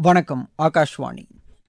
வணக்கம் ஆகாஷ்வாணி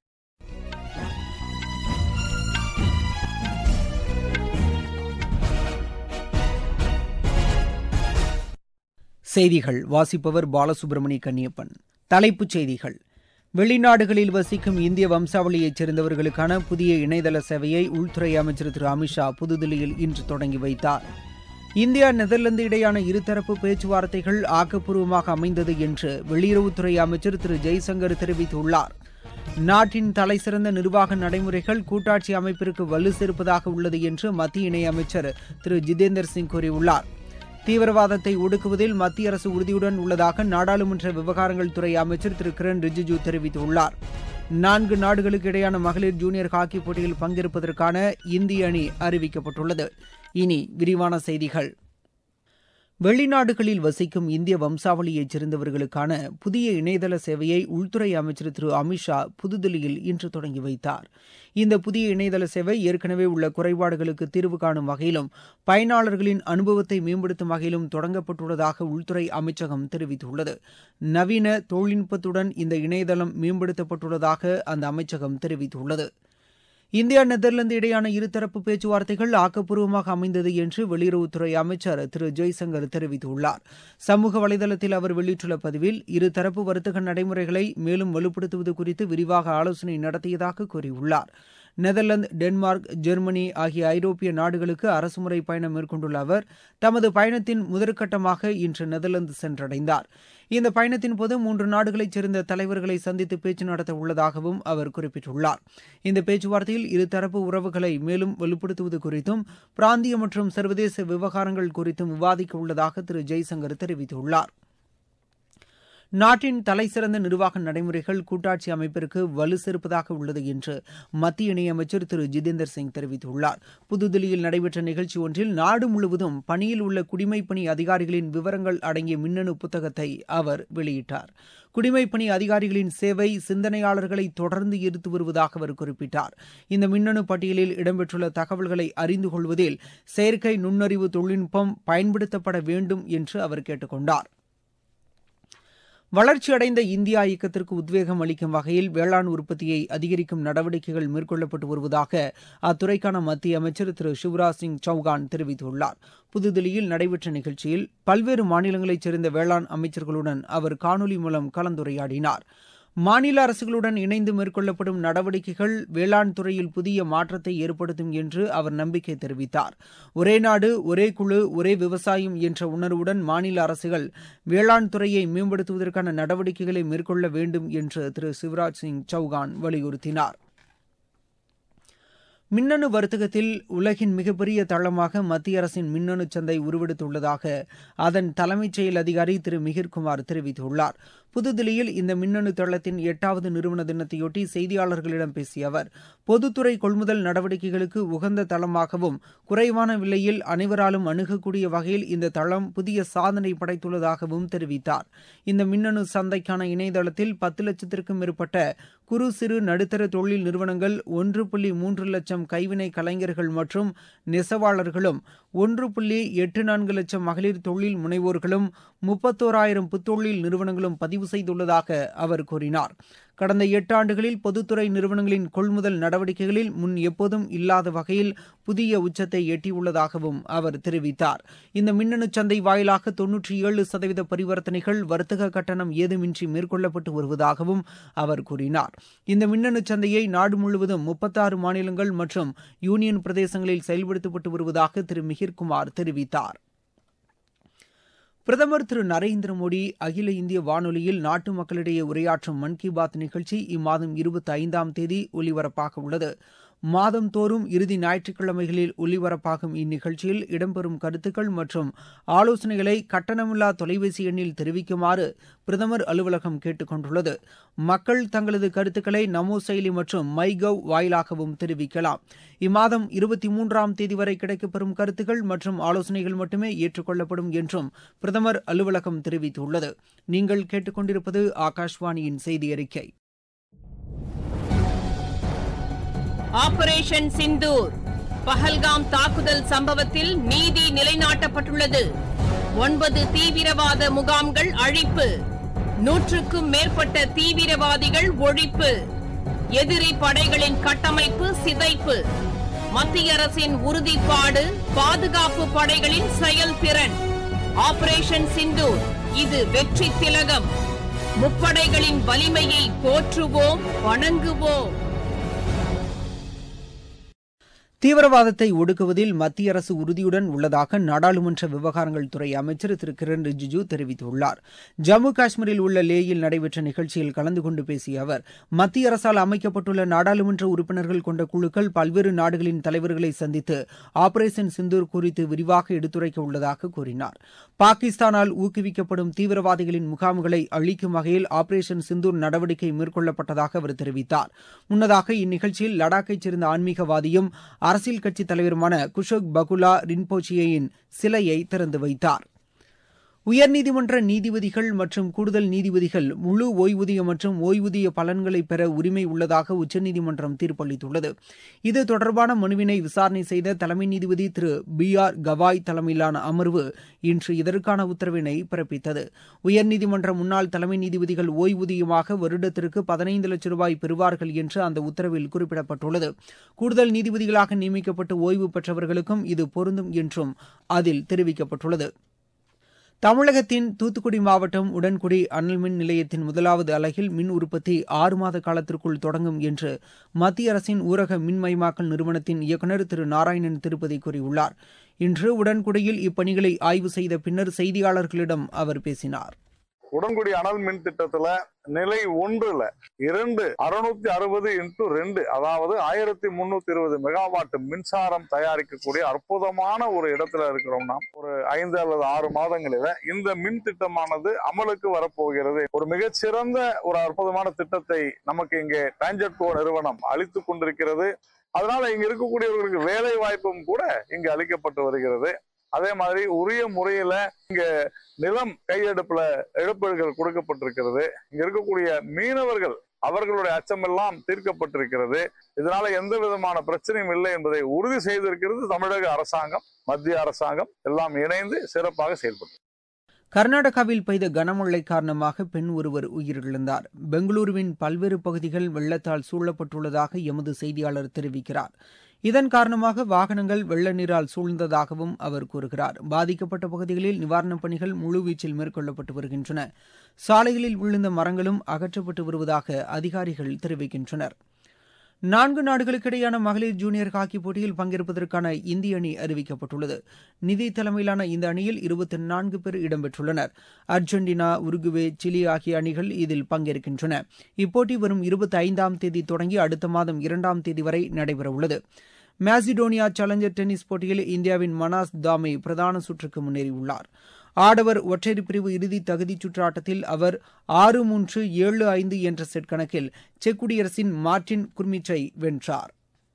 செய்திகள் வாசிப்பவர் பாலசுப்ரமணி கன்னியப்பன் தலைப்புச் செய்திகள் வெளிநாடுகளில் வசிக்கும் இந்திய வம்சாவளியைச் சேர்ந்தவர்களுக்கான புதிய இணையதள சேவையை உள்துறை அமைச்சர் திரு அமித்ஷா புதுதில்லியில் இன்று தொடங்கி வைத்தார் இந்தியா நெதர்லாந்து இடையான இருதரப்பு பேச்சுவார்த்தைகள் ஆக்கப்பூர்வமாக அமைந்தது என்று வெளியுறவுத்துறை அமைச்சர் திரு ஜெய்சங்கர் தெரிவித்துள்ளார் நாட்டின் தலைசிறந்த நிர்வாக நடைமுறைகள் கூட்டாட்சி அமைப்பிற்கு வலு சேர்ப்பதாக உள்ளது என்று மத்திய இணையமைச்சர் திரு ஜிதேந்தர் சிங் கூறியுள்ளார் தீவிரவாதத்தை ஒடுக்குவதில் மத்திய அரசு உறுதியுடன் உள்ளதாக நாடாளுமன்ற விவகாரங்கள் துறை அமைச்சர் திரு கிரண் ரிஜிஜூ தெரிவித்துள்ளார் நான்கு நாடுகளுக்கு இடையான மகளிர் ஜூனியர் ஹாக்கி போட்டியில் பங்கேற்பதற்கான இந்திய அணி அறிவிக்கப்பட்டுள்ளது இனி விரிவான செய்திகள் வெளிநாடுகளில் வசிக்கும் இந்திய வம்சாவளியைச் சேர்ந்தவர்களுக்கான புதிய இணையதள சேவையை உள்துறை அமைச்சர் திரு அமித்ஷா புதுதில்லியில் இன்று தொடங்கி வைத்தார் இந்த புதிய இணையதள சேவை ஏற்கனவே உள்ள குறைபாடுகளுக்கு தீர்வு காணும் வகையிலும் பயனாளர்களின் அனுபவத்தை மேம்படுத்தும் வகையிலும் தொடங்கப்பட்டுள்ளதாக உள்துறை அமைச்சகம் தெரிவித்துள்ளது நவீன தொழில்நுட்பத்துடன் இந்த இணையதளம் மேம்படுத்தப்பட்டுள்ளதாக அந்த அமைச்சகம் தெரிவித்துள்ளது இந்தியா நெதர்லாந்து இடையான இருதரப்பு பேச்சுவார்த்தைகள் ஆக்கப்பூர்வமாக அமைந்தது என்று வெளியுறவுத்துறை அமைச்சர் திரு ஜெய்சங்கர் தெரிவித்துள்ளார் சமூக வலைதளத்தில் அவர் வெளியிட்டுள்ள பதிவில் இருதரப்பு வர்த்தக நடைமுறைகளை மேலும் வலுப்படுத்துவது குறித்து விரிவாக ஆலோசனை நடத்தியதாக கூறியுள்ளார் நெதர்லாந்து டென்மார்க் ஜெர்மனி ஆகிய ஐரோப்பிய நாடுகளுக்கு அரசுமுறை பயணம் மேற்கொண்டுள்ள அவர் தமது பயணத்தின் முதற்கட்டமாக இன்று நெதர்லாந்து சென்றடைந்தார் இந்த பயணத்தின் போது மூன்று நாடுகளைச் சேர்ந்த தலைவர்களை சந்தித்து பேச்சு நடத்த உள்ளதாகவும் அவர் குறிப்பிட்டுள்ளார் இந்த பேச்சுவார்த்தையில் இருதரப்பு உறவுகளை மேலும் வலுப்படுத்துவது குறித்தும் பிராந்திய மற்றும் சர்வதேச விவகாரங்கள் குறித்தும் விவாதிக்க உள்ளதாக திரு ஜெய்சங்கர் தெரிவித்துள்ளார் நாட்டின் தலைசிறந்த நிர்வாக நடைமுறைகள் கூட்டாட்சி அமைப்பிற்கு வலு சேர்ப்பதாக உள்ளது என்று மத்திய இணையமைச்சர் திரு ஜிதேந்தர் சிங் தெரிவித்துள்ளார் புதுதில்லியில் நடைபெற்ற நிகழ்ச்சி ஒன்றில் நாடு முழுவதும் பணியில் உள்ள குடிமைப்பணி அதிகாரிகளின் விவரங்கள் அடங்கிய மின்னணு புத்தகத்தை அவர் வெளியிட்டார் குடிமைப்பணி அதிகாரிகளின் சேவை சிந்தனையாளர்களை தொடர்ந்து ஈர்த்து வருவதாக அவர் குறிப்பிட்டார் இந்த மின்னணு பட்டியலில் இடம்பெற்றுள்ள தகவல்களை அறிந்து கொள்வதில் செயற்கை நுண்ணறிவு தொழில்நுட்பம் பயன்படுத்தப்பட வேண்டும் என்று அவர் கேட்டுக் கொண்டார் வளர்ச்சியடைந்த இந்தியா இயக்கத்திற்கு உத்வேகம் அளிக்கும் வகையில் வேளாண் உற்பத்தியை அதிகரிக்கும் நடவடிக்கைகள் மேற்கொள்ளப்பட்டு வருவதாக அத்துறைக்கான மத்திய அமைச்சர் திரு சிவராஜ் சிங் சௌகான் தெரிவித்துள்ளார் புதுதில்லியில் நடைபெற்ற நிகழ்ச்சியில் பல்வேறு மாநிலங்களைச் சேர்ந்த வேளாண் அமைச்சர்களுடன் அவர் காணொலி மூலம் கலந்துரையாடினார் மாநில அரசுகளுடன் இணைந்து மேற்கொள்ளப்படும் நடவடிக்கைகள் வேளாண் துறையில் புதிய மாற்றத்தை ஏற்படுத்தும் என்று அவர் நம்பிக்கை தெரிவித்தார் ஒரே நாடு ஒரே குழு ஒரே விவசாயம் என்ற உணர்வுடன் மாநில அரசுகள் வேளாண் துறையை மேம்படுத்துவதற்கான நடவடிக்கைகளை மேற்கொள்ள வேண்டும் என்று திரு சிவராஜ் சிங் சௌகான் வலியுறுத்தினார் மின்னணு வர்த்தகத்தில் உலகின் மிகப்பெரிய தளமாக மத்திய அரசின் மின்னணு சந்தை உருவெடுத்துள்ளதாக அதன் தலைமைச் செயல் அதிகாரி திரு மிகிர்குமார் தெரிவித்துள்ளார் புதுதில்லியில் இந்த மின்னணு தளத்தின் எட்டாவது நிறுவன தினத்தையொட்டி செய்தியாளர்களிடம் பேசிய அவர் பொதுத்துறை கொள்முதல் நடவடிக்கைகளுக்கு உகந்த தளமாகவும் குறைவான விலையில் அனைவராலும் அணுகக்கூடிய வகையில் இந்த தளம் புதிய சாதனை படைத்துள்ளதாகவும் தெரிவித்தார் இந்த மின்னணு சந்தைக்கான இணையதளத்தில் பத்து லட்சத்திற்கும் மேற்பட்ட குறு சிறு நடுத்தர தொழில் நிறுவனங்கள் ஒன்று புள்ளி மூன்று லட்சம் கைவினை கலைஞர்கள் மற்றும் நெசவாளர்களும் ஒன்று புள்ளி எட்டு நான்கு லட்சம் மகளிர் தொழில் முனைவோர்களும் முப்பத்தோராயிரம் புத்தொழில் நிறுவனங்களும் பதிவு செய்துள்ளதாக அவர் கூறினார் கடந்த எட்டு ஆண்டுகளில் பொதுத்துறை நிறுவனங்களின் கொள்முதல் நடவடிக்கைகளில் முன் எப்போதும் இல்லாத வகையில் புதிய உச்சத்தை எட்டியுள்ளதாகவும் அவர் தெரிவித்தார் இந்த மின்னணு சந்தை வாயிலாக தொன்னூற்றி ஏழு சதவீத பரிவர்த்தனைகள் வர்த்தக கட்டணம் ஏதுமின்றி மேற்கொள்ளப்பட்டு வருவதாகவும் அவர் கூறினார் இந்த மின்னணு சந்தையை நாடு முழுவதும் முப்பத்தாறு மாநிலங்கள் மற்றும் யூனியன் பிரதேசங்களில் செயல்படுத்தப்பட்டு வருவதாக திரு மிகிர்குமார் தெரிவித்தார் பிரதமர் திரு நரேந்திர மோடி அகில இந்திய வானொலியில் நாட்டு மக்களிடையே உரையாற்றும் மன் கி பாத் நிகழ்ச்சி இம்மாதம் இருபத்தி ஐந்தாம் தேதி ஒலிபரப்பாக உள்ளது மாதந்தோறும் இறுதி ஞாயிற்றுக்கிழமைகளில் ஒலிபரப்பாகும் இந்நிகழ்ச்சியில் இடம்பெறும் கருத்துக்கள் மற்றும் ஆலோசனைகளை கட்டணமில்லா தொலைபேசி எண்ணில் தெரிவிக்குமாறு பிரதமர் அலுவலகம் கேட்டுக் கொண்டுள்ளது மக்கள் தங்களது கருத்துக்களை நமோ செயலி மற்றும் மை கவ் வாயிலாகவும் தெரிவிக்கலாம் இம்மாதம் இருபத்தி மூன்றாம் தேதி வரை கிடைக்கப்பெறும் கருத்துக்கள் மற்றும் ஆலோசனைகள் மட்டுமே ஏற்றுக்கொள்ளப்படும் என்றும் பிரதமர் அலுவலகம் தெரிவித்துள்ளது நீங்கள் கேட்டுக்கொண்டிருப்பது ஆகாஷ்வாணியின் செய்தி அறிக்கை ஆபரேஷன் சிந்தூர் பஹல்காம் தாக்குதல் சம்பவத்தில் நீதி நிலைநாட்டப்பட்டுள்ளது ஒன்பது தீவிரவாத முகாம்கள் அழிப்பு நூற்றுக்கும் மேற்பட்ட தீவிரவாதிகள் ஒழிப்பு எதிரி படைகளின் கட்டமைப்பு சிதைப்பு மத்திய அரசின் உறுதிப்பாடு பாதுகாப்பு படைகளின் செயல்திறன் ஆபரேஷன் சிந்தூர் இது வெற்றி திலகம் முப்படைகளின் வலிமையை போற்றுவோம் வணங்குவோம் தீவிரவாதத்தை ஒடுக்குவதில் மத்திய அரசு உறுதியுடன் உள்ளதாக நாடாளுமன்ற விவகாரங்கள் துறை அமைச்சர் திரு கிரண் ரிஜிஜு தெரிவித்துள்ளார் ஜம்மு காஷ்மீரில் உள்ள லேயில் நடைபெற்ற நிகழ்ச்சியில் கலந்து கொண்டு பேசிய அவர் மத்திய அரசால் அமைக்கப்பட்டுள்ள நாடாளுமன்ற உறுப்பினர்கள் கொண்ட குழுக்கள் பல்வேறு நாடுகளின் தலைவர்களை சந்தித்து ஆபரேஷன் சிந்தூர் குறித்து விரிவாக எடுத்துரைக்க உள்ளதாக கூறினார் பாகிஸ்தானால் ஊக்குவிக்கப்படும் தீவிரவாதிகளின் முகாம்களை அழிக்கும் வகையில் ஆபரேஷன் சிந்தூர் நடவடிக்கை மேற்கொள்ளப்பட்டதாக அவர் தெரிவித்தார் முன்னதாக இந்நிகழ்ச்சியில் லடாக்கைச் சேர்ந்த ஆன்மீகவாதியும் அரசியல் கட்சித் தலைவருமான குஷோக் பகுலா ரின்போச்சியின் சிலையை திறந்து வைத்தார் உயர்நீதிமன்ற நீதிபதிகள் மற்றும் கூடுதல் நீதிபதிகள் முழு ஓய்வூதிய மற்றும் ஓய்வூதிய பலன்களை பெற உரிமை உள்ளதாக உச்சநீதிமன்றம் தீர்ப்பளித்துள்ளது இது தொடர்பான மனுவினை விசாரணை செய்த தலைமை நீதிபதி திரு பி ஆர் கவாய் தலைமையிலான அமர்வு இன்று இதற்கான உத்தரவினை பிறப்பித்தது உயர்நீதிமன்ற முன்னாள் தலைமை நீதிபதிகள் ஓய்வூதியமாக வருடத்திற்கு பதினைந்து லட்சம் ரூபாய் பெறுவார்கள் என்று அந்த உத்தரவில் குறிப்பிடப்பட்டுள்ளது கூடுதல் நீதிபதிகளாக நியமிக்கப்பட்டு ஓய்வு பெற்றவர்களுக்கும் இது பொருந்தும் என்றும் அதில் தெரிவிக்கப்பட்டுள்ளது தமிழகத்தின் தூத்துக்குடி மாவட்டம் உடன்குடி அனல் மின் நிலையத்தின் முதலாவது அலகில் மின் உற்பத்தி ஆறு மாத காலத்திற்குள் தொடங்கும் என்று மத்திய அரசின் ஊரக மின்மயமாக்கல் நிறுவனத்தின் இயக்குநர் திரு நாராயணன் திருப்பதி கூறியுள்ளார் இன்று உடன்குடியில் இப்பணிகளை ஆய்வு செய்த பின்னர் செய்தியாளர்களிடம் அவர் பேசினார் உடன்குடி அனல் மின் திட்டத்துல நிலை ஒன்றுல இரண்டு அறுநூத்தி அறுபது இன்டூ ரெண்டு அதாவது ஆயிரத்தி முன்னூத்தி இருபது மெகாவாட் மின்சாரம் தயாரிக்கக்கூடிய அற்புதமான ஒரு இடத்துல இருக்கிறோம்னா ஒரு ஐந்து அல்லது ஆறு மாதங்களில இந்த மின் திட்டமானது அமலுக்கு வரப்போகிறது ஒரு மிகச்சிறந்த ஒரு அற்புதமான திட்டத்தை நமக்கு இங்கே டான்ஜெட்கோ நிறுவனம் அளித்து கொண்டிருக்கிறது அதனால இங்க இருக்கக்கூடியவர்களுக்கு வேலை வாய்ப்பும் கூட இங்கு அளிக்கப்பட்டு வருகிறது அதே மாதிரி உரிய முறையில இங்க நிலம் கையெடுப்புல இழப்பீடுகள் கொடுக்கப்பட்டிருக்கிறது இங்க இருக்கக்கூடிய மீனவர்கள் அவர்களுடைய அச்சமெல்லாம் தீர்க்கப்பட்டிருக்கிறது இதனால எந்த விதமான பிரச்சனையும் இல்லை என்பதை உறுதி செய்திருக்கிறது தமிழக அரசாங்கம் மத்திய அரசாங்கம் எல்லாம் இணைந்து சிறப்பாக செயல்பட்டு கர்நாடகாவில் பெய்த கனமழை காரணமாக பெண் ஒருவர் உயிரிழந்தார் பெங்களூருவின் பல்வேறு பகுதிகள் வெள்ளத்தால் சூழப்பட்டுள்ளதாக எமது செய்தியாளர் தெரிவிக்கிறார் இதன் காரணமாக வாகனங்கள் வெள்ள நீரால் சூழ்ந்ததாகவும் அவர் கூறுகிறார் பாதிக்கப்பட்ட பகுதிகளில் நிவாரணப் பணிகள் முழுவீச்சில் மேற்கொள்ளப்பட்டு வருகின்றன சாலைகளில் விழுந்த மரங்களும் அகற்றப்பட்டு வருவதாக அதிகாரிகள் தெரிவிக்கின்றனர் நான்கு நாடுகளுக்கிடையான மகளிர் ஜூனியர் ஹாக்கி போட்டியில் பங்கேற்பதற்கான இந்திய அணி அறிவிக்கப்பட்டுள்ளது நிதி தலைமையிலான இந்த அணியில் இருபத்தி நான்கு பேர் இடம்பெற்றுள்ளனர் அர்ஜென்டினா உருகுவே சிலி ஆகிய அணிகள் இதில் பங்கேற்கின்றன இப்போட்டி வரும் இருபத்தி ஐந்தாம் தேதி தொடங்கி அடுத்த மாதம் இரண்டாம் தேதி வரை நடைபெறவுள்ளது மேசிடோனியா சேலஞ்சர் டென்னிஸ் போட்டியில் இந்தியாவின் மனாஸ் தாமே பிரதான சுற்றுக்கு முன்னேறியுள்ளார் ஆடவர் ஒற்றையர் பிரிவு இறுதி தகுதிச் சுற்று ஆட்டத்தில் அவர் ஆறு மூன்று ஏழு ஐந்து என்ற செட் கணக்கில் செக் குடியரசின் மார்டின் குர்மிச்சை வென்றார்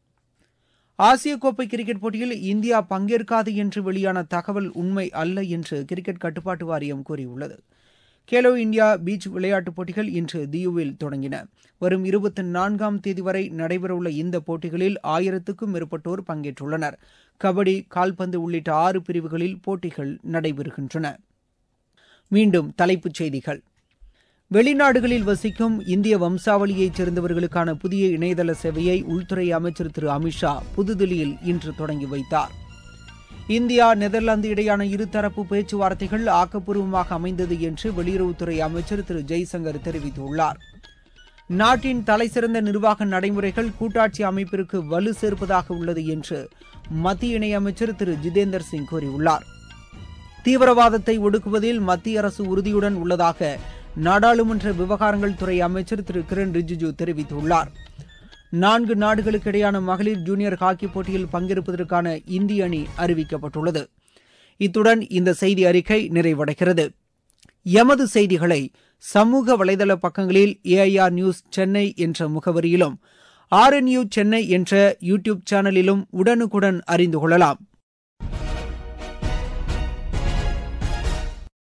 ஆசிய கோப்பை கிரிக்கெட் போட்டியில் இந்தியா பங்கேற்காது என்று வெளியான தகவல் உண்மை அல்ல என்று கிரிக்கெட் கட்டுப்பாட்டு வாரியம் கூறியுள்ளது கேலோ இந்தியா பீச் விளையாட்டுப் போட்டிகள் இன்று தியுவில் தொடங்கின வரும் இருபத்தி நான்காம் தேதி வரை நடைபெறவுள்ள இந்த போட்டிகளில் ஆயிரத்துக்கும் மேற்பட்டோர் பங்கேற்றுள்ளனர் கபடி கால்பந்து உள்ளிட்ட ஆறு பிரிவுகளில் போட்டிகள் நடைபெறுகின்றன மீண்டும் தலைப்புச் செய்திகள் வெளிநாடுகளில் வசிக்கும் இந்திய வம்சாவளியைச் சேர்ந்தவர்களுக்கான புதிய இணையதள சேவையை உள்துறை அமைச்சர் திரு அமித்ஷா புதுதில்லியில் இன்று தொடங்கி வைத்தார் இந்தியா நெதர்லாந்து இடையான இருதரப்பு பேச்சுவார்த்தைகள் ஆக்கப்பூர்வமாக அமைந்தது என்று வெளியுறவுத்துறை அமைச்சர் திரு ஜெய்சங்கர் தெரிவித்துள்ளார் நாட்டின் தலைசிறந்த நிர்வாக நடைமுறைகள் கூட்டாட்சி அமைப்பிற்கு வலு சேர்ப்பதாக உள்ளது என்று மத்திய இணையமைச்சர் திரு ஜிதேந்தர் சிங் கூறியுள்ளார் தீவிரவாதத்தை ஒடுக்குவதில் மத்திய அரசு உறுதியுடன் உள்ளதாக நாடாளுமன்ற விவகாரங்கள் துறை அமைச்சர் திரு கிரண் ரிஜிஜு தெரிவித்துள்ளார் நான்கு நாடுகளுக்கு இடையான மகளிர் ஜூனியர் ஹாக்கி போட்டியில் பங்கேற்பதற்கான இந்திய அணி அறிவிக்கப்பட்டுள்ளது இத்துடன் இந்த செய்தி அறிக்கை நிறைவடைகிறது எமது செய்திகளை சமூக வலைதள பக்கங்களில் ஏஐஆர் நியூஸ் சென்னை என்ற முகவரியிலும் ஆர்என்யூ சென்னை என்ற யூ டியூப் சேனலிலும் உடனுக்குடன் அறிந்து கொள்ளலாம்